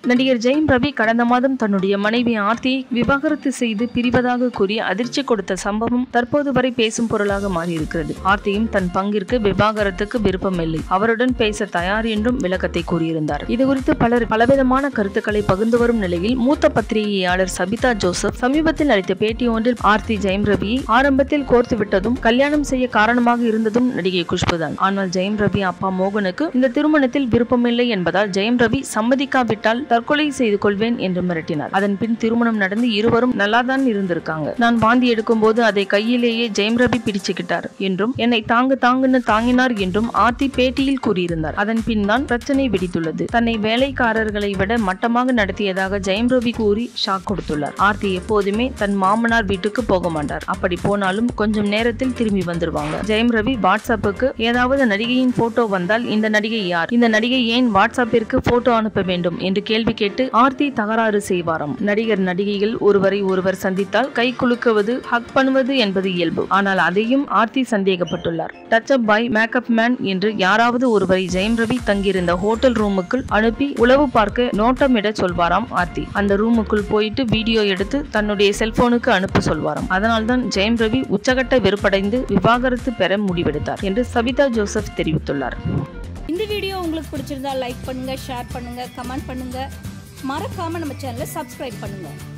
நடிகர் ஜெயம் ரவி கடந்த மாதம் தன்னுடைய மனைவி ஆர்த்தியை விவாகரத்து செய்து பிரிவதாக கூறி அதிர்ச்சி கொடுத்த சம்பவம் தற்போது வரை பேசும் பொருளாக மாறியிருக்கிறது ஆர்த்தியும் தன் பங்கிற்கு விவாகரத்துக்கு விருப்பமில்லை அவருடன் பேச தயார் என்றும் விளக்கத்தை கூறியிருந்தார் இதுகுறித்து பலர் பலவிதமான கருத்துக்களை பகிர்ந்து வரும் நிலையில் மூத்த பத்திரிகையாளர் சபிதா ஜோசப் சமீபத்தில் அளித்த பேட்டி ஒன்றில் ஆர்த்தி ஜெயம் ரவியை ஆரம்பத்தில் கோர்த்து விட்டதும் கல்யாணம் செய்ய காரணமாக இருந்ததும் நடிகை குஷ்புதான் ஆனால் ஜெயம் ரவி அப்பா மோகனுக்கு இந்த திருமணத்தில் விருப்பமில்லை என்பதால் ஜெயம் ரவி சம்மதிக்காவிட்டால் தற்கொலை செய்து கொள்வேன் என்று மிரட்டினார் அதன் பின் திருமணம் நடந்து இருவரும் நல்லாதான் இருந்திருக்காங்க நான் வாந்தி எடுக்கும் போது அதை கையிலேயே ஜெயம் ரவி பிடிச்சுக்கிட்டார் என்றும் என்னை தாங்கு தாங்குன்னு தாங்கினார் என்றும் ஆர்த்தி பேட்டியில் கூறியிருந்தார் அதன் பின் தான் பிரச்சனை வெடித்துள்ளது தன்னை வேலைக்காரர்களை விட மட்டமாக நடத்தியதாக ஜெயம் ரவி கூறி ஷாக் கொடுத்துள்ளார் ஆர்த்தி எப்போதுமே தன் மாமனார் வீட்டுக்கு போக மாட்டார் அப்படி போனாலும் கொஞ்சம் நேரத்தில் திரும்பி வந்துருவாங்க ஜெயம் ரவி வாட்ஸ்அப்புக்கு ஏதாவது நடிகையின் போட்டோ வந்தால் இந்த நடிகை யார் இந்த நடிகை ஏன் வாட்ஸ்அப்பிற்கு போட்டோ அனுப்ப வேண்டும் என்று கேள்வி கேட்டு ஆர்த்தி தகராறு செய்வாராம் நடிகர் நடிகைகள் ஒருவரை ஒருவர் சந்தித்தால் கை குலுக்குவது ஹக் பண்ணுவது என்பது இயல்பு ஆனால் அதையும் ஆர்த்தி சந்தேகப்பட்டுள்ளார் touch up boy makeup man என்று யாராவது ஒருவரை ஜெயம் ரவி தங்கியிருந்த ஹோட்டல் ரூமுக்குள் அனுப்பி உளவு பார்க்க நோட்டமிட சொல்வாராம் ஆர்த்தி அந்த ரூமுக்குள் போயிட்டு வீடியோ எடுத்து தன்னுடைய செல்போனுக்கு அனுப்ப சொல்வாராம் அதனால்தான் ஜெயம் ரவி உச்சகட்ட வெறுப்படைந்து விவாகரத்து பெற முடிவெடுத்தார் என்று சபிதா ஜோசப் தெரிவித்துள்ளார் இந்த வீடியோ உங்களுக்கு பிடிச்சிருந்தா லைக் பண்ணுங்க ஷேர் பண்ணுங்க கமெண்ட் பண்ணுங்க மறக்காம நம்ம சேனலை சப்ஸ்கிரைப் பண்ணுங்க